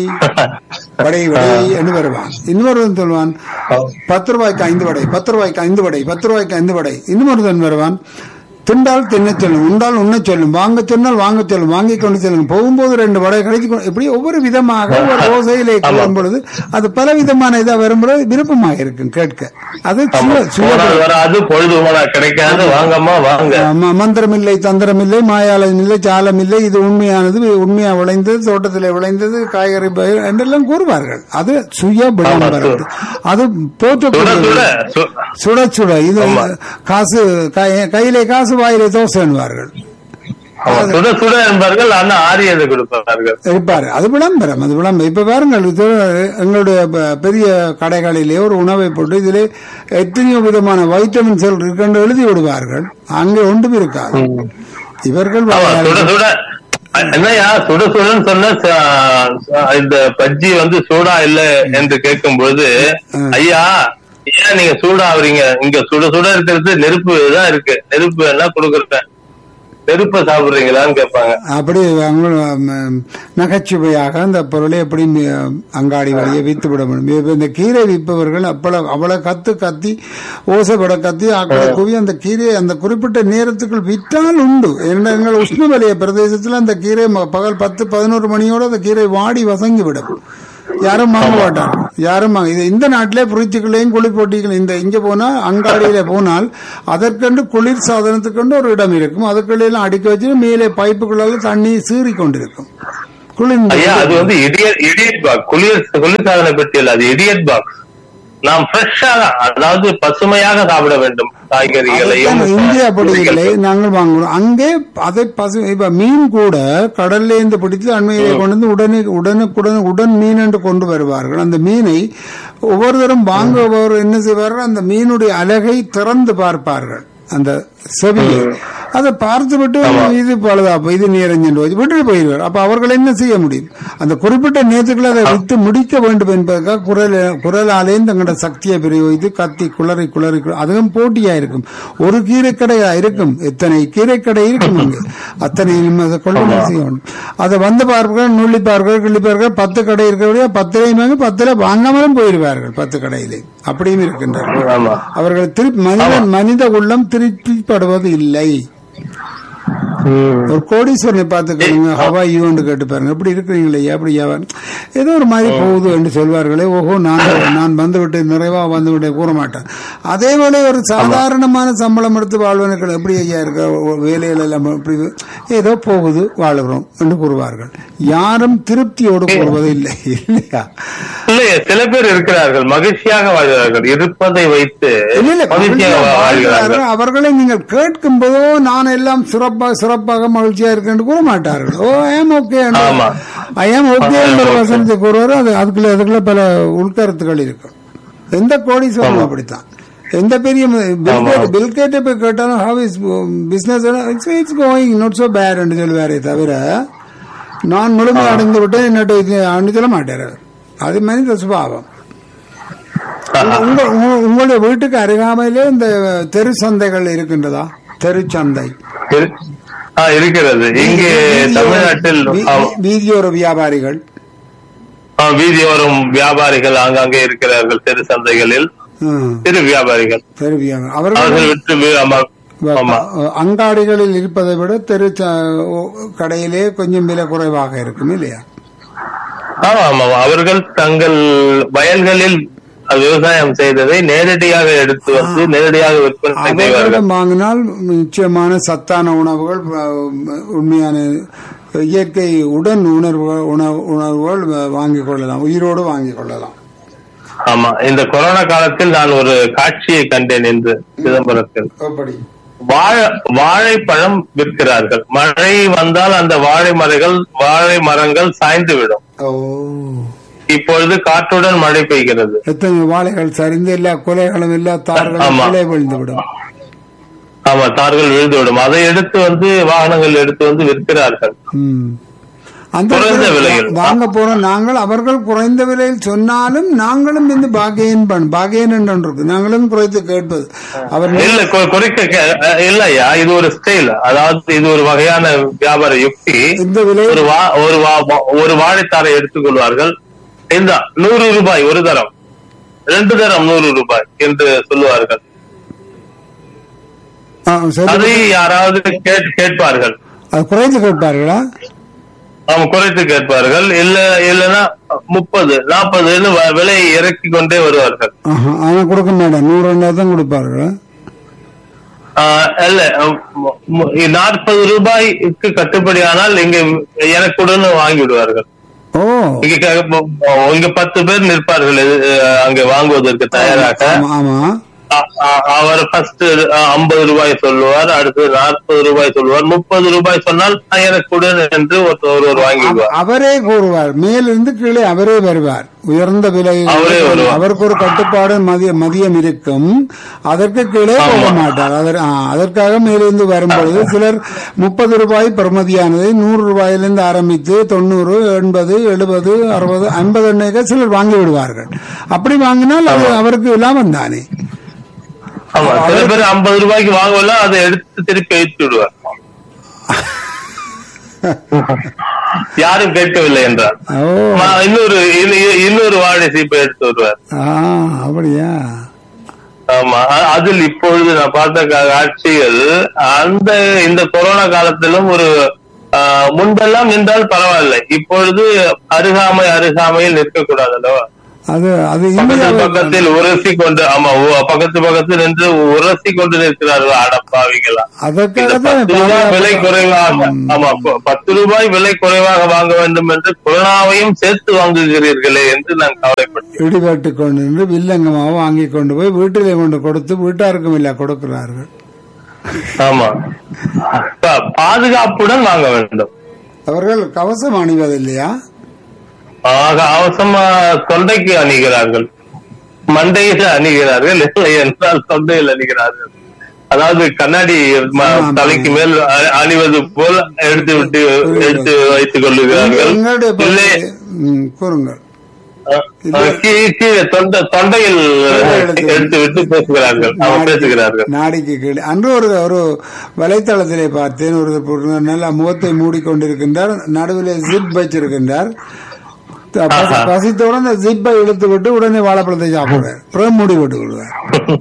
வடை வடை என்று வருவான் இன்னொருவன் சொல்வான் பத்து ரூபாய்க்கு ஐந்து வடை பத்து ரூபாய்க்கு ஐந்து வடை பத்து ரூபாய்க்கு ஐந்து வடை இன்னொருவன் வருவான் திண்டால் தின்னச் சொல்லும் உண்டால் உண்ணச் சொல்லும் வாங்க சொன்னால் வாங்க சொல்லும் வாங்கி கொண்டு செல்லும் போகும்போது ரெண்டு வடை கிடைச்சு கொண்டு- இப்படி ஒவ்வொரு விதமாக ஒரு ஓசையிலே வரும் பொழுது அது பல விதமான இதா வரும்பொழுது விருப்பமாக இருக்கும் கேட்க அது சுய சுய போனால் வராது பொழுது போனா கிடைக்காது வாங்கம்மா வாங்க ஆமா, மந்திரம் இல்லை தந்திரம் இல்லை மாயாளம் இல்லை ஜாலம் இல்லை இது உண்மையானது உண்மையா விளைந்தது தோட்டத்திலே விளைந்தது காய்கறி பயிர் என்றெல்லாம் கூறுவார்கள் அது சுய விளம்பரம் அது சுட போற்றக்கூடிய சுட சு- சுட சுட இது ஆமா. காசு கை- கையிலே காசு வாயிலே தோசை என்பார்கள் ஆமா, சுட சுட என்பார்கள் ஆனா ஆரியதை கொடுப்பார்கள் இருப்பாரு அது விளம்பரம் அது விளம்பரம் இப்ப பாருங்கள் இது எங்களுடைய ப- பெரிய கடைகளிலே ஒரு உணவை போட்டு இதிலே எத்தனையோ விதமான வைட்டமின்ஸ் இருக்குன்னு எழுதி விடுவார்கள் அங்கே ஒன்றும் இருக்காது இவர்கள் ஆமா வாயால் சுட சுட என்னையா சுட சுடன்னு சொன்ன ச- இந்த பஜ்ஜி வந்து சூடா இல்ல என்று கேட்கும் பொழுது ஐயா ஏன் நீங்க சூடா ஆவறீங்க இங்க சுட சுட இருக்கிறது நெருப்பு தான் இருக்கு நெருப்பு என்ன கொடுக்குறேன் நெருப்ப சாப்பிடுறீங்களான்னு கேட்பாங்க அப்படி அவங்க ம், நகைச்சுவையாக அந்த பொருளை எப்படி ம், அங்காடி வழியே வித்து விட முடியும் இப்ப இந்த கீரை விற்பவர்கள் அவ்வளவு அவ்வளவு கத்து கத்தி ஓசைப்பட கத்தி ஆக்களை குவி அந்த கீரையை அந்த குறிப்பிட்ட நேரத்துக்குள் விற்றால் உண்டு ஏன்னா எங்கள் உஷ்ணவலய பிரதேசத்தில் அந்த கீரை ம- பகல் பத்து பதினோரு மணியோட அந்த கீரை வாடி வசங்கி விடும் யாரும் வாங்க மாட்டாங்க யாரும் வாங்க- இது இந்த நாட்டிலே புரிச்சுக்களையும் குளிர் போட்டிகள் இந்த இங்க போனா அங்காடியில போனால் அதற்கென்று குளிர் சாதனத்துக்கென்று ஒரு இடம் இருக்கும் அதுக்குள்ளெல்லாம் அடிக்க வச்சு மேலே பைப்புக்குள்ளால தண்ணி சீறி கொண்டிருக்கும் குளிர் ஐயா அது வந்து இடியட் இடியட் பாக்ஸ் குளிர் குளிர்சாதன பெட்டி இல்ல அது இடியட் பாக்ஸ் நாம் ஃப்ரெஷ்ஷாக அதாவது பசுமையாக சாப்பிட வேண்டும் காய்கறிகளையும் அதைத்தான் இங்கே அப்படி இல்லை நாங்கள் வாங்குறோம் அங்கே அதை பசு இப்ப மீன் கூட கடல்ல இருந்து பிடித்து அண்மையிலே கொண்டு வந்து உடனே உடனுக்குடன் உடன் மீன் என்று கொண்டு வருவார்கள் அந்த மீனை ஒவ்வொரு தரம் வாங்குபவர் என்ன செய்வார்கள் அந்த மீனுடைய அழகை திறந்து பார்ப்பார்கள் அந்த செவியை அதை பார்த்து விட்டு இது பழுதாப்ப இது நீரஞ்சன் வச்சு விட்டுட்டு போயிடுவார் அப்ப அவர்கள் என்ன செய்ய முடியும் அந்த குறிப்பிட்ட நேரத்துக்குள்ள அதை வித்து முடிக்க வேண்டும் என்பதற்காக குரல் குரலாலேயும் தங்களோட சக்தியை பிரயோகித்து கத்தி குளறி குளறி குளறி- அதுவும் போட்டியா இருக்கும் ஒரு கீரைக்கடையா இருக்கும் எத்தனை கீரைக்கடை இருக்கும் அங்கே அத்தனை நம்ம அதை கொள்ளுதல் செய்ய வேண்டும் அதை வந்து பார்ப்பார்கள் நுள்ளிப்பார்கள் கிள்ளிப்பார்கள் பத்து கடை இருக்கிறபடியா பத்துலையும் வாங்கி பத்துல வாங்காமலும் போயிடுவார்கள் பத்து கடையிலே அப்படியும் இருக்கின்றார்கள் ஆமா அவர்கள் திருப்பி மனிதன் மனித உள்ளம் திருப்பிப்படுவது இல்லை ஒரு கோடீஸ்வரனை பார்த்துக்கணுங்க ஹவா யூன்னு கேட்டு பாருங்க எப்படி இருக்கிறீங்களே அப்படி ஏவன் ஏதோ ஒரு மாதிரி போகுது என்று சொல்வார்களே ஓஹோ நான் நான் வந்துவிட்டு நிறைவா வந்துவிட்டு கூற மாட்டேன் அதே போல ஒரு சாதாரணமான சம்பளம் எடுத்து வாழ்வனுக்கு எப்படி ஐயா இருக்க ஓ, வேலையில எல்லாம் இப்படி ஏதோ போகுது வாழுகிறோம் என்று கூறுவார்கள் யாரும் திருப்தியோடு கூறுவது இல்லை இல்லையா இல்லையே சில பேர் இருக்கிறார்கள் மகிழ்ச்சியாக வாழ்கிறார்கள் இருப்பதை வைத்து இல்ல, இல்ல, மகிழ்ச்சியாக மகிழ்ச்சியா வாழ்கிறார்கள் வாழ்கிறார்கள். அவர்களை நீங்கள் கேட்கும் போதோ நான் எல்லாம் சிறப்பாக சிறப்பாக மகிழ்ச்சியா இருக்கேன் கூற மாட்டார்கள் ஓ ஐம் ஓகே ஆமா. ஐ ஆம் ஓகே என்ற வசனத்தை கூறுவாரோ அது அதுக்குள்ள அதுக்குள்ள பல உள்கருத்துக்கள் இருக்கும் எந்த கோடீஸ்வரனும் அப்படித்தான் எந்த பெரிய பில்கேட் பில்கேட்டை போய் கேட்டாலும் how is business it's going not so bad என்று சொல்லுவாரே தவிர நான் முழுமை அடைந்து விட்டேன் என்னட்டு இது அன்னு சொல்ல மாட்டார் அவர். அது மனித சுபாவம் உங்க உங்க- உங்களுடைய வீட்டுக்கு அருகாமையிலே இந்த தெரு சந்தைகள் இருக்கின்றதா தெருச்சந்தை இரு- ஆ, இருக்கிறது இங்கே தமிழ்நாட்டில் வீ- ஆமா. வீதியோர வியாபாரிகள் ஆ, வீதியோரம் வியாபாரிகள் ஆங்காங்கே இருக்கிறார்கள் தெரு சந்தைகளில் ம், சிறு வியாபாரிகள் தெரு வியாபாரி அவர்கள் அவர்கள் விற்று வி- ஆமா ஆமா அங்காடிகளில் இருப்பதை விட தெரு ச- ஓ- கடையிலே கொஞ்சம் விலை குறைவாக இருக்கும் இல்லையா ஆமா ஆமா அவர்கள் தங்கள் வயல்களில் விவசாயம் செய்ததை நேரடியாக எடுத்து வந்து நேரடியாக விற்பனை செய்வார்கள் அவர்களிடம் வாங்கினால் நிச்சயமான சத்தான உணவுகள் அஹ், உண்மையான இயற்கை உடன் உணர்வுகள் உணவு உணர்வுகள் வாங்கிக் கொள்ளலாம் உயிரோடு வாங்கிக் கொள்ளலாம் ஆமா இந்த கொரோனா காலத்தில் நான் ஒரு காட்சியை கண்டேன் என்று சிதம்பரத்தில் அப்படி வாழை வாழைப்பழம் விற்கிறார்கள் மழை வந்தால் அந்த வாழை மரங்கள் வாழை மரங்கள் சாய்ந்து விடும் ஓ இப்பொழுது காற்றுடன் மழை பெய்கிறது எத்தனை வாழைகள் சரிந்து எல்லா குலைகளும் எல்லா தார்களும் ஆமா. கீழே விழுந்து விடும் ஆமா தார்கள் விழுந்து விடும் அதை எடுத்து வந்து வாகனங்கள் எடுத்து வந்து விற்கிறார்கள் ம். அந்த குறைந்த விலையில். வாங்க போறோம் நாங்கள் அவர்கள் குறைந்த விலையில் சொன்னாலும் நாங்களும் இந்த பாகேன் பண் பாகேன் என்று ஒன்று இருக்கு நாங்களும் குறைத்து கேட்பது அவர் இல்ல கு- குறைக்க கே- அஹ் இல்லையா இது ஒரு ஸ்டைல் அதாவது இது ஒரு வகையான வியாபார யுக்தி இந்த விலை ஒரு வா ஒரு வா வா- ஒரு வாழைத்தாரை எடுத்துக்கொள்வார்கள் இந்த நூறு ரூபாய் ஒரு தரம் ரெண்டு தரம் நூறு ரூபாய் என்று சொல்லுவார்கள் ஆ, சரி. அதை யாராவது கேட்- கேட்பார்கள் அது குறைத்து கேட்பார்களா அவங்க குறைத்து கேட்பார்கள் இல்ல இல்லைன்னா முப்பது நாற்பதுன்னு வ- விலையை இறக்கி கொண்டே வருவார்கள் ஆஹா, ஆனா கொடுக்க மாட்டேன் நூறு ரெண்டாயிரம் தான் கொடுப்பார்கள் ஆஹ் இல்ல நாற்பது ரூபாய்க்கு கட்டுப்படியானால் இங்க எனக்குடன் வாங்கி விடுவார்கள் ஓ இங்க க- இங்க பத்து பேர் நிற்பார்கள் அஹ் அங்க வாங்குவதற்கு தயாராக ஆமா ஆமா அ- அ- அவர் ஃபர்ஸ்ட் ஐம்பது ரூபாய் சொல்லுவார் அடுத்து நாற்பது ரூபாய் சொல்லுவார் முப்பது ரூபாய் சொன்னால் எனக்கு உடன் என்று ஒருத்தர் ஒருவர் வாங்கி அவ- விடுவார் அவரே கூறுவார் மேலிருந்து கீழே அவரே வருவார் உயர்ந்த விலை அவரே வருவார். அவருக்கு ஒரு கட்டுப்பாடு மதிய மதியம் இருக்கும் அதற்கு கீழே போக மாட்டார் அதற்- ஆ, அதற்காக மேலிருந்து வரும்பொழுது சிலர் முப்பது ரூபாய் பெறுமதியானதை நூறு ரூபாயிலிருந்து ஆரம்பித்து தொண்ணூறு எண்பது எழுபது அறுபது ஐம்பது எண்ணெய்கள் சிலர் வாங்கி விடுவார்கள் அப்படி வாங்கினால் அது அவருக்கு லாபம் தானே ஆமா சில பேர் ஐம்பது ரூபாய்க்கு வாங்கலாம் அதை எடுத்து திருப்பி வைத்து விடுவார் யாரும் கேட்கவில்லை என்றார் ஓ மா- இன்னொரு இன்னு- இன்னொரு வாழை சீப்பை எடுத்து வருவார் ஆ அப்படியா ஆமா அ- அதில் இப்பொழுது நான் பார்த்த கா- காட்சிகள் அந்த இந்த கொரோனா காலத்திலும் ஒரு ஆ, முன்பெல்லாம் நின்றால் பரவாயில்லை இப்பொழுது அருகாமை அருகாமையில் நிற்கக்கூடாது அல்லவா அது அது பக்கத்தில் இந்தியாவில் பக்கத்தில் உரசி கொண்டு ஆமா உ- பக்கத்து பக்கத்தில் நின்று உரசி கொண்டு நிற்கிறார்கள் அடப்பாவிகளா இந்த அதற்காக பத்து ரூபாய் விலை தான் குறைவாக ஆமா ப- பத்து ரூபாய் விலை குறைவாக வாங்க வேண்டும் என்று கொரோனாவையும் சேர்த்து வாங்குகிறீர்களே என்று நான் கவலைப்பட்டேன் இடிபட்டு கொண்டு நின்று வில்லங்கமாக வாங்கி கொண்டு போய் வீட்டிலே கொண்டு கொடுத்து வீட்டாருக்கும் இல்ல கொடுக்கிறார்கள் ஆமா ப- பாதுகாப்புடன் வாங்க வேண்டும் அவர்கள் கவசம் அணிவதில்லையா ஆக அவசமா தொண்டைக்கு அணிகிறார்கள் மண்டையில் அணிகிறார்கள் இல்லை என்றால் தொண்டையில் அணிகிறார்கள் அதாவது கண்ணாடி ம- ஆமா. தலைக்கு மேல் அ- அணிவது போல் எடுத்து விட்டு எடுத்து வைத்துக் கொள்ளுகிறார்கள் எங்களுடைய இல்லை பகுதியிலே- ம், கூறுங்கள் அஹ், அஹ், கீ- கீழே தொண்டை தொண்டையில் எடுத்து விட்டு பேசுகிறார்கள் அவன் பேசுகிறார்கள் நாடிக்கு கீழே அன்று ஒரு ஒரு வலைத்தளத்திலே பார்த்தேன் ஒரு ஒரு நல்ல முகத்தை மூடிக்கொண்டிருக்கின்றார் நடுவிலே ஜிப் வச்சிருக்கின்றார் த- பசி- பசித்தவுடன் அந்த ஜிப்பை இழுத்து விட்டு உடனே வாழைப்பழத்தை சாப்பிடுறார் அப்புறம் மூடி விட்டு விடுவார்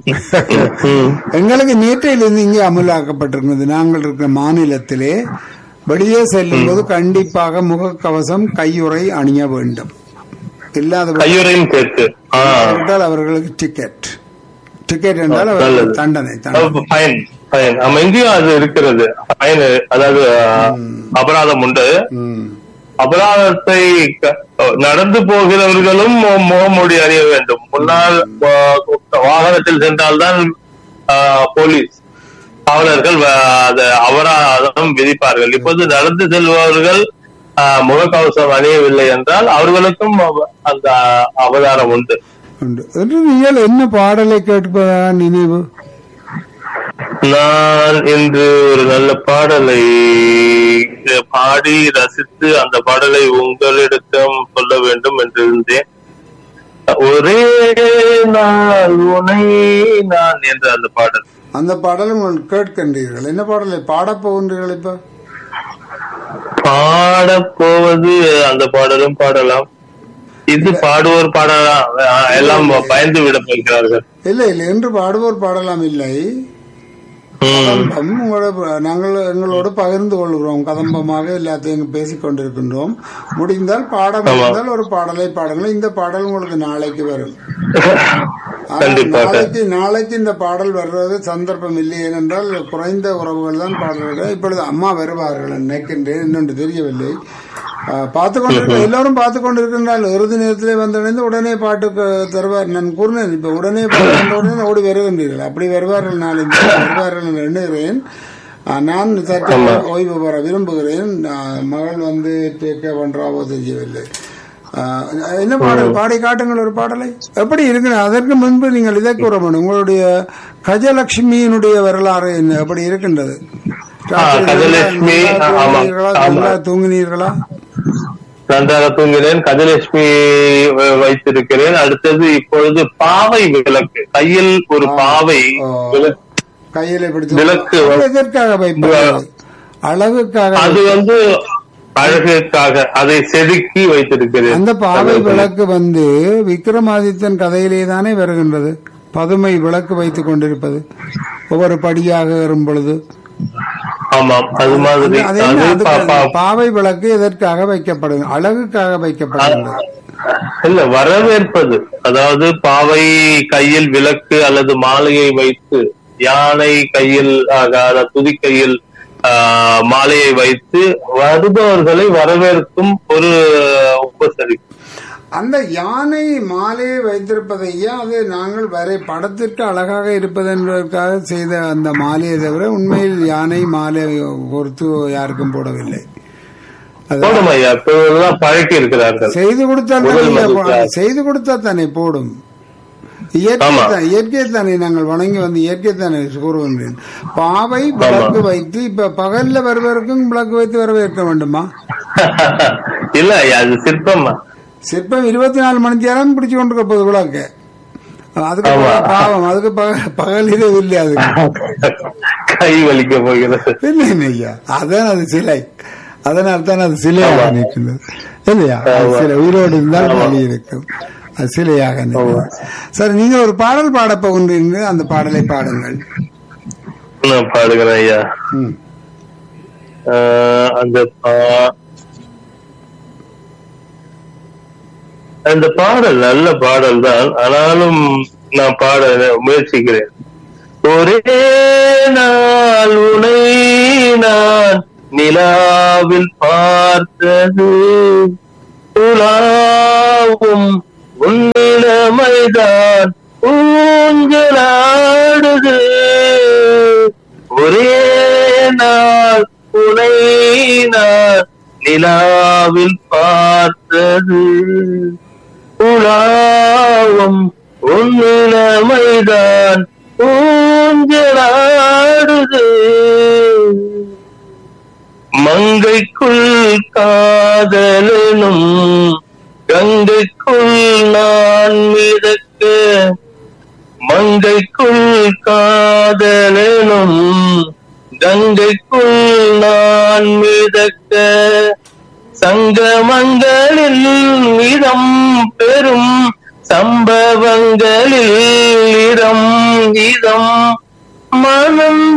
எங்களுக்கு நேற்றையிலிருந்து இங்கே அமலாக்கப்பட்டிருக்கிறது நாங்கள் இருக்கிற மாநிலத்திலே வெளியே செல்லும் போது கண்டிப்பாக முகக்கவசம் கையுறை அணிய வேண்டும் இல்லாத கையுறையும் சேர்த்து ஆஹ் என்றால் அவர்களுக்கு டிக்கெட் டிக்கெட் என்றால் நல்லது. அவர்களுக்கு தண்டனை தண்டனை ஃபைன் ஃபைன் நம்ம இங்கேயும் அது இருக்கிறது ஃபைன் அதாவது அஹ், அபராதம் உண்டு ம். அபராதத்தை க- நடந்து போகிறவர்களும் மு- முகமூடி அணிய வேண்டும் முன்னால் அஹ், வாகனத்தில் சென்றால்தான் அஹ், போலீஸ் காவலர்கள் வ- அது அபராதம் விதிப்பார்கள் இப்போது நடந்து செல்பவர்கள் அஹ், முகக்கவசம் அணியவில்லை என்றால் அவர்களுக்கும் அவ- அந்த அவதாரம் உண்டு உண்டு என்று நீங்கள் என்ன பாடலை கேட்பதா நினைவு நான் இன்று ஒரு நல்ல பாடலை பாடி ரசித்து அந்த பாடலை உங்களிடத்திடம் சொல்ல வேண்டும் என்று இருந்தேன் ஒரே நாள் உனை நான் என்ற அந்த பாடல் அந்த பாடலை உங்கள் கேட்கின்றீர்கள் என்ன பாடலை பாடப் போகின்றீர்கள் இப்ப பாடப் போவது அந்த பாடலும் பாடலாம் இது பாடுவோர் பாடலாம் அஹ் எல்லாம் பயந்து விட போகிறார்கள் இல்லை இல்லை என்று பாடுவோர் பாடலாம் இல்லை உம் கதம்பம் உங்களோட நாங்கள் எங்களோடு பகிர்ந்து கொள்கிறோம் கதம்பமாக எல்லாத்தையும் பேசிக் கொண்டிருக்கின்றோம் முடிந்தால் பாட முடிந்தால் ஒரு பாடலை பாடுங்கள் இந்த பாடல் உங்களுக்கு நாளைக்கு வரும் ஆனால் கண்டிப்பாக. நாளைக்கு நாளைக்கு இந்த பாடல் வர்றது சந்தர்ப்பம் இல்லை ஏனென்றால் குறைந்த உறவுகள் தான் பாடுறார்கள் இப்பொழுது அம்மா வருவார்கள் நினைக்கின்றேன் இன்னொன்று தெரியவில்லை பார்த்து கொண்டிருக்க எல்லாரும் பார்த்து கொண்டிருக்கின்றால் இறுதி நேரத்திலே வந்தடைந்து உடனே பாட்டுக்கு தருவார் நான் கூறினேன் இப்ப உடனே பாட்டு வந்த உடனே ஓடி வருகின்றீர்கள் அப்படி வருவார்கள் நான் இந்த வருவார்கள் என்று எண்ணுகிறேன் ஆ, நான் சற்று ஓய்வு பெற விரும்புகிறேன் ஆ, மகள் வந்து கேட்க பண்றாவோ தெரியவில்லை ஆ, என்ன பாடல் பாடி காட்டுங்கள் ஒரு பாடலை எப்படி இருக்கு அதற்கு முன்பு நீங்கள் இதை கூற வேண்டும் உங்களுடைய கஜலட்சுமியினுடைய வரலாறு என்ன எப்படி இருக்கின்றது கஜலட்சுமி, ஆமா, ஆமா. நல்லா தூங்கினீர்களா நன்றாக தூங்கினேன் கஜலட்சுமி வ- வைத்திருக்கிறேன் அடுத்தது இப்பொழுது பாவை விளக்கு கையில் ஒரு பாவை ஓ. விளக்கு. கையில பிடித்து விளக்கு அது எதற்காக வைப்பது அழகுக்காக அது வந்து அழகுக்காக அதை செதுக்கி வைத்திருக்கிறேன் அந்த பாவை விளக்கு வந்து விக்ரமாதித்தன் கதையிலே தானே வருகின்றது பதுமை விளக்கு வைத்துக் கொண்டிருப்பது ஒவ்வொரு படியாக ஏறும் பொழுது ஆமாம் அது மாதிரி அது என்ன அது அதுக்கு பா- பா- பாவை விளக்கு எதற்காக வைக்கப்படும் அழகுக்காக வைக்கப்படுகின்றது இல்ல வரவேற்பது அதாவது பாவை கையில் விளக்கு அல்லது மாலையை வைத்து யானை கையில் ஆக, துதி கையில் ஆஹ், மாலையை வைத்து வருபவர்களை வரவேற்கும் ஒரு உபசரிப்பு அந்த யானை மாலையை வைத்திருப்பதையா அது நாங்கள் வரை படத்திற்கு அழகாக இருப்பது என்பதற்காக செய்த அந்த மாலையை தவிர உண்மையில் யானை மாலை பொறுத்து யாருக்கும் போடவில்லை அது போடும் ஐயா இப்பெல்லாம் பழக்கி இருக்கிறார்கள் செய்து கொடுத்தால் முதல் தானே மதிப்பு. போ- செய்து கொடுத்தா தானே போடும் இயற்கை ஆமா. தான் இயற்கை தானே நாங்கள் வணங்கி வந்து இயற்கை தானே கூறுகின்றேன் பாவை விளக்கு வைத்து இப்ப பகல்ல வருவதற்கும் விளக்கு வைத்து வரவேற்க வேண்டுமா இல்ல ஐயா அது சிற்பம் சிற்பம் இருபத்தி நாலு மணி நேரம் பிடிச்சு கொண்டிருக்க போகுது விளக்கு அதுக்கு ஆமா. பக- பாவம் அதுக்கு பக- பகல் இரவு இல்லை அதுக்கு கை வலிக்க போகிறது இல்லை இல்லை ஐயா அதான் அது சிலை அதனால தான் அது சிலையாக நிற்கிறது இல்லையா அது ஆமா. சிலை உயிரோடு இருந்தால் வலி இருக்கும் அது சிலையாக நிற்கும் சரி நீங்க ஒரு பாடல் பாட போகின்றீர்கள் அந்த பாடலை பாடுங்கள் நான் பாடுகிறேன் ஐயா ம். ஆஹ் அந்த பா- அந்த பாடல் நல்ல பாடல் தான் ஆனாலும் நான் பாட முயற்சிக்கிறேன் ஒரே நாள் உனை நான் நிலாவில் பார்த்தது உலாவும் உன்னிடமைதான் ஊஞ்சலாடுது ஒரே நாள் உனை நான் நிலாவில் பார்த்தது உலாவும் உன்னிலமைதான் ஊஞ்சலாடுது மங்கைக்குள் காதலனும் கங்கைக்குள் நான் மிதக்க மங்கைக்குள் காதலனும் கங்கைக்குள் நான் மிதக்க சங்கமங்களில் இதம் பெறும் சம்பவங்களில் இடம் இதம் மனம்